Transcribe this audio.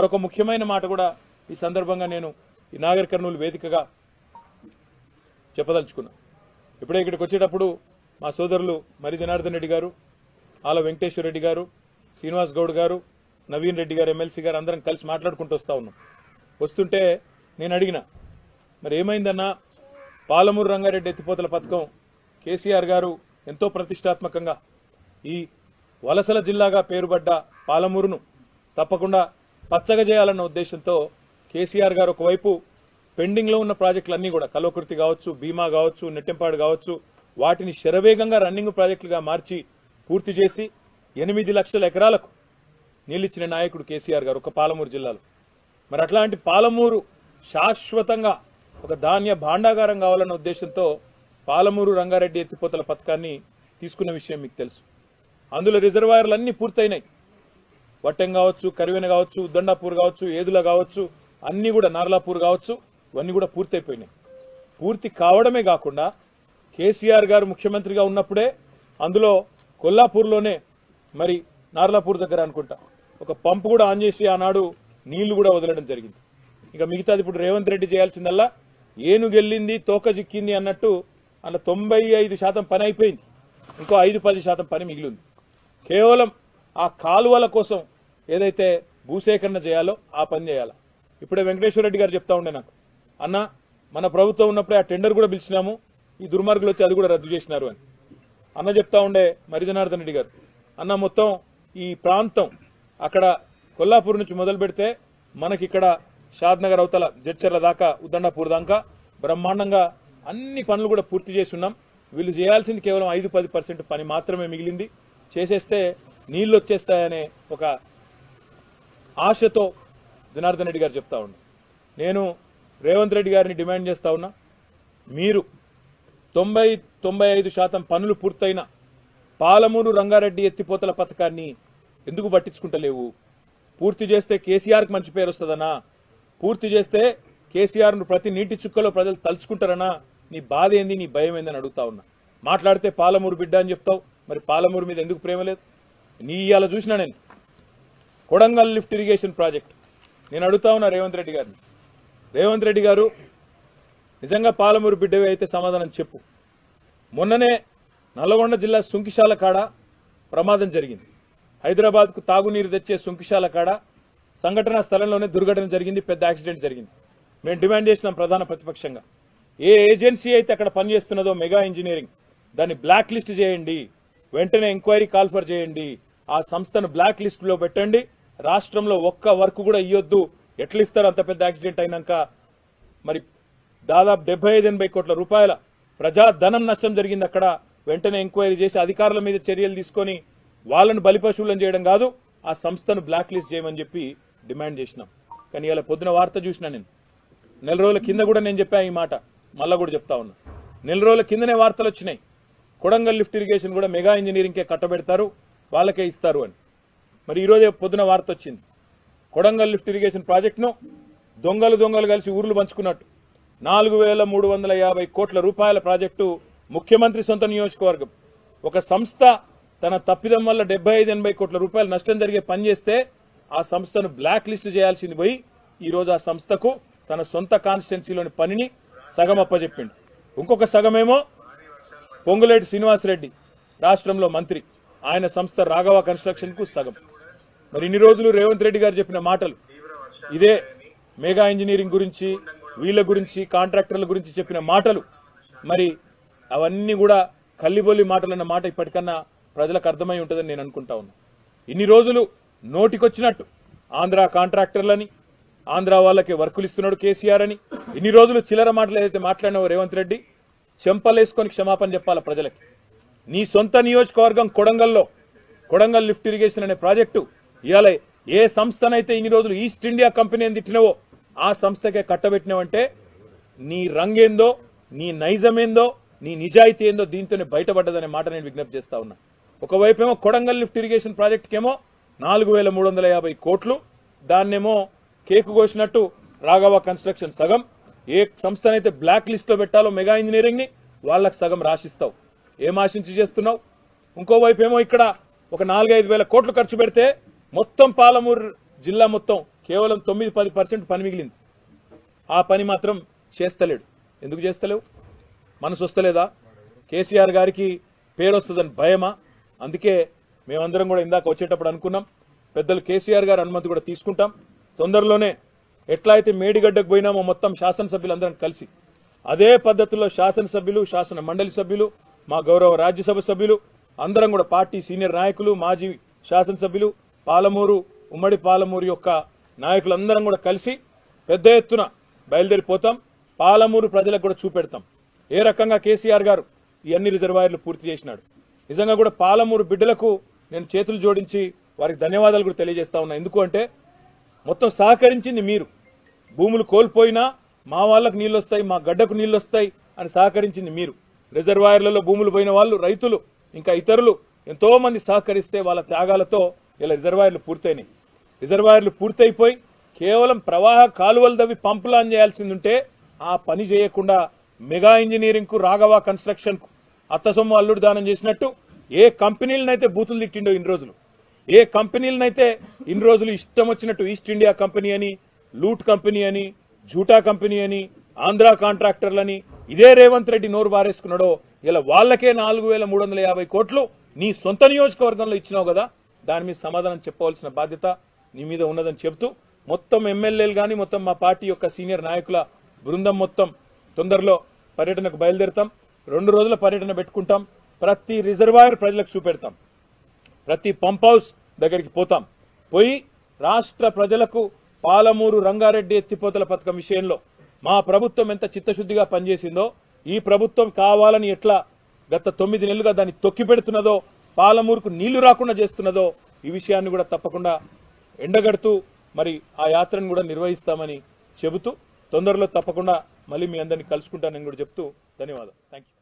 మరొక ముఖ్యమైన మాట కూడా ఈ సందర్భంగా నేను ఈ నాగర్ కర్నూలు వేదికగా చెప్పదలుచుకున్నా ఇప్పుడే ఇక్కడికి వచ్చేటప్పుడు మా సోదరులు మరి జనార్దన్ రెడ్డి గారు ఆల వెంకటేశ్వర రెడ్డి గారు శ్రీనివాస్ గౌడ్ గారు నవీన్ రెడ్డి గారు ఎమ్మెల్సీ గారు అందరం కలిసి మాట్లాడుకుంటూ వస్తా ఉన్నాం వస్తుంటే నేను అడిగిన మరి ఏమైందన్నా పాలమూరు రంగారెడ్డి ఎత్తిపోతల పథకం కేసీఆర్ గారు ఎంతో ప్రతిష్టాత్మకంగా ఈ వలసల జిల్లాగా పేరుపడ్డ పాలమూరును తప్పకుండా పచ్చగా చేయాలన్న ఉద్దేశంతో కేసీఆర్ గారు ఒకవైపు పెండింగ్లో ఉన్న ప్రాజెక్టులన్నీ కూడా కల్వకుర్తి కావచ్చు భీమా కావచ్చు నెట్టెంపాడు కావచ్చు వాటిని శరవేగంగా రన్నింగ్ ప్రాజెక్టులుగా మార్చి పూర్తి చేసి ఎనిమిది లక్షల ఎకరాలకు నీళ్ళిచ్చిన నాయకుడు కేసీఆర్ గారు ఒక పాలమూరు జిల్లాలో మరి అట్లాంటి పాలమూరు శాశ్వతంగా ఒక ధాన్య భాండాగారం కావాలన్న ఉద్దేశంతో పాలమూరు రంగారెడ్డి ఎత్తిపోతల పథకాన్ని తీసుకున్న విషయం మీకు తెలుసు అందులో రిజర్వాయర్లు అన్నీ పూర్తయినాయి వట్టెం కావచ్చు కరివెన కావచ్చు ఉద్దండాపూర్ కావచ్చు ఏదుల కావచ్చు అన్నీ కూడా నార్లాపూర్ కావచ్చు ఇవన్నీ కూడా పూర్తయిపోయినాయి పూర్తి కావడమే కాకుండా కేసీఆర్ గారు ముఖ్యమంత్రిగా ఉన్నప్పుడే అందులో కొల్లాపూర్లోనే మరి నార్లాపూర్ దగ్గర అనుకుంటా ఒక పంపు కూడా ఆన్ చేసి ఆనాడు నీళ్లు కూడా వదలడం జరిగింది ఇక మిగతాది ఇప్పుడు రేవంత్ రెడ్డి చేయాల్సిందల్లా ఏనుగెళ్ళింది తోక చిక్కింది అన్నట్టు అలా తొంభై ఐదు శాతం పని అయిపోయింది ఇంకో ఐదు పది శాతం పని మిగిలింది కేవలం ఆ కాలువల కోసం ఏదైతే భూసేకరణ చేయాలో ఆ పని చేయాలి ఇప్పుడే వెంకటేశ్వర రెడ్డి గారు చెప్తా ఉండే నాకు అన్న మన ప్రభుత్వం ఉన్నప్పుడే ఆ టెండర్ కూడా పిలిచినాము ఈ దుర్మార్గులు వచ్చి అది కూడా రద్దు చేసినారు అని అన్న చెప్తా ఉండే మరి జనార్దన్ రెడ్డి గారు అన్న మొత్తం ఈ ప్రాంతం అక్కడ కొల్లాపూర్ నుంచి మొదలు పెడితే మనకి ఇక్కడ షాద్నగర్ అవతల జడ్చర్ల దాకా ఉద్దండాపూర్ దాకా బ్రహ్మాండంగా అన్ని పనులు కూడా పూర్తి చేసి ఉన్నాం వీళ్ళు చేయాల్సింది కేవలం ఐదు పది పర్సెంట్ పని మాత్రమే మిగిలింది చేసేస్తే నీళ్లు వచ్చేస్తాయనే ఒక ఆశతో జనార్దన్ రెడ్డి గారు చెప్తా ఉన్నా నేను రేవంత్ రెడ్డి గారిని డిమాండ్ చేస్తా ఉన్నా మీరు తొంభై తొంభై ఐదు శాతం పనులు పూర్తయిన పాలమూరు రంగారెడ్డి ఎత్తిపోతల పథకాన్ని ఎందుకు పట్టించుకుంటలేవు పూర్తి చేస్తే కేసీఆర్కి మంచి పేరు వస్తుందనా పూర్తి చేస్తే కేసీఆర్ను ప్రతి నీటి చుక్కలో ప్రజలు తలుచుకుంటారనా నీ బాధ ఏంది నీ భయం ఏందని అడుగుతా ఉన్నా మాట్లాడితే పాలమూరు బిడ్డ అని చెప్తావు మరి పాలమూరు మీద ఎందుకు ప్రేమ లేదు నీ ఇవాళ చూసినా నేను కొడంగల్ లిఫ్ట్ ఇరిగేషన్ ప్రాజెక్ట్ నేను అడుగుతా ఉన్నా రేవంత్ రెడ్డి గారిని రేవంత్ రెడ్డి గారు నిజంగా పాలమూరు బిడ్డవే అయితే సమాధానం చెప్పు మొన్ననే నల్లగొండ జిల్లా సుంకిశాల కాడ ప్రమాదం జరిగింది హైదరాబాద్కు తాగునీరు తెచ్చే సుంకిశాల కాడ సంఘటనా స్థలంలోనే దుర్ఘటన జరిగింది పెద్ద యాక్సిడెంట్ జరిగింది మేము డిమాండ్ చేసినాం ప్రధాన ప్రతిపక్షంగా ఏ ఏజెన్సీ అయితే అక్కడ పనిచేస్తున్నదో మెగా ఇంజనీరింగ్ దాన్ని బ్లాక్ లిస్ట్ చేయండి వెంటనే ఎంక్వైరీ కాల్ఫర్ చేయండి ఆ సంస్థను బ్లాక్ లిస్ట్ లో పెట్టండి రాష్ట్రంలో ఒక్క వర్క్ కూడా ఇవ్వొద్దు ఎట్లా ఇస్తారు అంత పెద్ద యాక్సిడెంట్ అయినాక మరి దాదాపు డెబ్బై ఐదు ఎనభై కోట్ల రూపాయల ప్రజా ధనం నష్టం జరిగింది అక్కడ వెంటనే ఎంక్వైరీ చేసి అధికారుల మీద చర్యలు తీసుకొని వాళ్ళను బలిపశువులను చేయడం కాదు ఆ సంస్థను బ్లాక్ లిస్ట్ చేయమని చెప్పి డిమాండ్ చేసినాం కానీ ఇలా పొద్దున వార్త చూసిన నేను నెల రోజుల కింద కూడా నేను చెప్పా ఈ మాట మళ్ళా కూడా చెప్తా ఉన్నా నెల రోజుల కిందనే వార్తలు వచ్చినాయి కొడంగల్ లిఫ్ట్ ఇరిగేషన్ కూడా మెగా ఇంజనీరింగ్కే కట్టబెడతారు వాళ్ళకే ఇస్తారు అని మరి ఈరోజే పొద్దున వార్త వచ్చింది కొడంగల్ లిఫ్ట్ ఇరిగేషన్ ప్రాజెక్టును దొంగలు దొంగలు కలిసి ఊర్లు పంచుకున్నట్టు నాలుగు వేల మూడు వందల యాభై కోట్ల రూపాయల ప్రాజెక్టు ముఖ్యమంత్రి సొంత నియోజకవర్గం ఒక సంస్థ తన తప్పిదం వల్ల డెబ్బై ఐదు ఎనభై కోట్ల రూపాయలు నష్టం జరిగే పని చేస్తే ఆ సంస్థను బ్లాక్ లిస్ట్ చేయాల్సింది పోయి ఈ రోజు ఆ సంస్థకు తన సొంత కాన్స్టిట్యున్సీలోని పనిని సగం అప్పచెప్పిండు ఇంకొక సగమేమో పొంగులేటి శ్రీనివాసరెడ్డి రాష్ట్రంలో మంత్రి ఆయన సంస్థ రాఘవ కన్స్ట్రక్షన్ కు సగం మరి ఇన్ని రోజులు రేవంత్ రెడ్డి గారు చెప్పిన మాటలు ఇదే మెగా ఇంజనీరింగ్ గురించి వీళ్ళ గురించి కాంట్రాక్టర్ల గురించి చెప్పిన మాటలు మరి అవన్నీ కూడా కల్లిబొల్లి మాటలు అన్న మాట ఇప్పటికన్నా ప్రజలకు అర్థమై ఉంటుందని నేను అనుకుంటా ఉన్నా ఇన్ని రోజులు నోటికొచ్చినట్టు ఆంధ్ర కాంట్రాక్టర్లని ఆంధ్ర వాళ్ళకి వర్కులు ఇస్తున్నాడు కేసీఆర్ అని ఇన్ని రోజులు చిల్లర మాటలు ఏదైతే మాట్లాడినావో రేవంత్ రెడ్డి చెంపలేసుకొని క్షమాపణ చెప్పాలి ప్రజలకి నీ సొంత నియోజకవర్గం కొడంగల్లో కొడంగల్ లిఫ్ట్ ఇరిగేషన్ అనే ప్రాజెక్టు ఇవాళ ఏ సంస్థనైతే ఇన్ని రోజులు ఈస్ట్ ఇండియా కంపెనీ అని తిట్టినవో ఆ సంస్థకే కట్టబెట్టినవంటే నీ రంగేందో నీ నైజమేందో నీ నిజాయితీ ఏందో దీంతోనే బయటపడ్డదనే మాట నేను విజ్ఞప్తి చేస్తా ఉన్నా ఒకవైపేమో కొడంగల్ లిఫ్ట్ ఇరిగేషన్ ప్రాజెక్టుకేమో నాలుగు వేల మూడు వందల యాభై కోట్లు దాన్నేమో కేకు కోసినట్టు రాఘవ కన్స్ట్రక్షన్ సగం ఏ సంస్థనైతే బ్లాక్ లిస్ట్ లో పెట్టాలో మెగా ఇంజనీరింగ్ ని వాళ్ళకి సగం రాసిస్తావు ఏం ఆశించి చేస్తున్నావు ఇంకోవైపు ఏమో ఇక్కడ ఒక నాలుగైదు వేల కోట్లు ఖర్చు పెడితే మొత్తం పాలమూరు జిల్లా మొత్తం కేవలం తొమ్మిది పది పర్సెంట్ పని మిగిలింది ఆ పని మాత్రం చేస్తలేడు ఎందుకు చేస్తలేవు మనసు వస్తలేదా కేసీఆర్ గారికి పేరు వస్తుందని భయమా అందుకే మేమందరం కూడా ఇందాక వచ్చేటప్పుడు అనుకున్నాం పెద్దలు కేసీఆర్ గారు అనుమతి కూడా తీసుకుంటాం తొందరలోనే ఎట్లా అయితే మేడిగడ్డకు పోయినామో మొత్తం శాసనసభ్యులందరం కలిసి అదే పద్ధతిలో శాసనసభ్యులు శాసన మండలి సభ్యులు మా గౌరవ రాజ్యసభ సభ్యులు అందరం కూడా పార్టీ సీనియర్ నాయకులు మాజీ శాసనసభ్యులు పాలమూరు ఉమ్మడి పాలమూరు యొక్క నాయకులందరం కూడా కలిసి పెద్ద ఎత్తున బయలుదేరిపోతాం పాలమూరు ప్రజలకు కూడా చూపెడతాం ఏ రకంగా కేసీఆర్ గారు ఈ అన్ని రిజర్వాయర్లు పూర్తి చేసినాడు నిజంగా కూడా పాలమూరు బిడ్డలకు నేను చేతులు జోడించి వారికి ధన్యవాదాలు కూడా తెలియజేస్తా ఉన్నా ఎందుకు అంటే మొత్తం సహకరించింది మీరు భూములు కోల్పోయినా మా వాళ్ళకు నీళ్ళు వస్తాయి మా గడ్డకు నీళ్ళు వస్తాయి అని సహకరించింది మీరు రిజర్వాయర్లలో భూములు పోయిన వాళ్ళు రైతులు ఇంకా ఇతరులు ఎంతో మంది సహకరిస్తే వాళ్ళ త్యాగాలతో ఇలా రిజర్వాయర్లు పూర్తయినాయి రిజర్వాయర్లు పూర్తయిపోయి కేవలం ప్రవాహ కాలువలు దవ్వి పంపులు ఆన్ చేయాల్సింది ఉంటే ఆ పని చేయకుండా మెగా ఇంజనీరింగ్ కు రాఘవ కన్స్ట్రక్షన్ కు అత్తసొమ్ము అల్లుడు దానం చేసినట్టు ఏ కంపెనీలనైతే బూతులు తిట్టిండో ఇన్ని రోజులు ఏ కంపెనీలనైతే ఇన్ని రోజులు ఇష్టం వచ్చినట్టు ఈస్ట్ ఇండియా కంపెనీ అని లూట్ కంపెనీ అని జూటా కంపెనీ అని ఆంధ్ర కాంట్రాక్టర్లని ఇదే రేవంత్ రెడ్డి నోరు బారేసుకున్నాడో ఇలా వాళ్ళకే నాలుగు వేల మూడు వందల యాభై కోట్లు నీ సొంత నియోజకవర్గంలో ఇచ్చినావు కదా దాని మీద సమాధానం చెప్పవలసిన బాధ్యత నీ మీద ఉన్నదని చెబుతూ మొత్తం ఎమ్మెల్యేలు కానీ మొత్తం మా పార్టీ యొక్క సీనియర్ నాయకుల బృందం మొత్తం తొందరలో పర్యటనకు బయలుదేరుతాం రెండు రోజుల పర్యటన పెట్టుకుంటాం ప్రతి రిజర్వాయర్ ప్రజలకు చూపెడతాం ప్రతి పంప్ హౌస్ దగ్గరికి పోతాం పోయి రాష్ట్ర ప్రజలకు పాలమూరు రంగారెడ్డి ఎత్తిపోతల పథకం విషయంలో మా ప్రభుత్వం ఎంత చిత్తశుద్ధిగా పనిచేసిందో ఈ ప్రభుత్వం కావాలని ఎట్లా గత తొమ్మిది నెలలుగా దాన్ని తొక్కి పెడుతున్నదో పాలమూరుకు నీళ్లు రాకుండా చేస్తున్నదో ఈ విషయాన్ని కూడా తప్పకుండా ఎండగడుతూ మరి ఆ యాత్రను కూడా నిర్వహిస్తామని చెబుతూ తొందరలో తప్పకుండా మళ్ళీ మీ అందరినీ కలుసుకుంటానని కూడా చెప్తూ ధన్యవాదాలు థ్యాంక్ యూ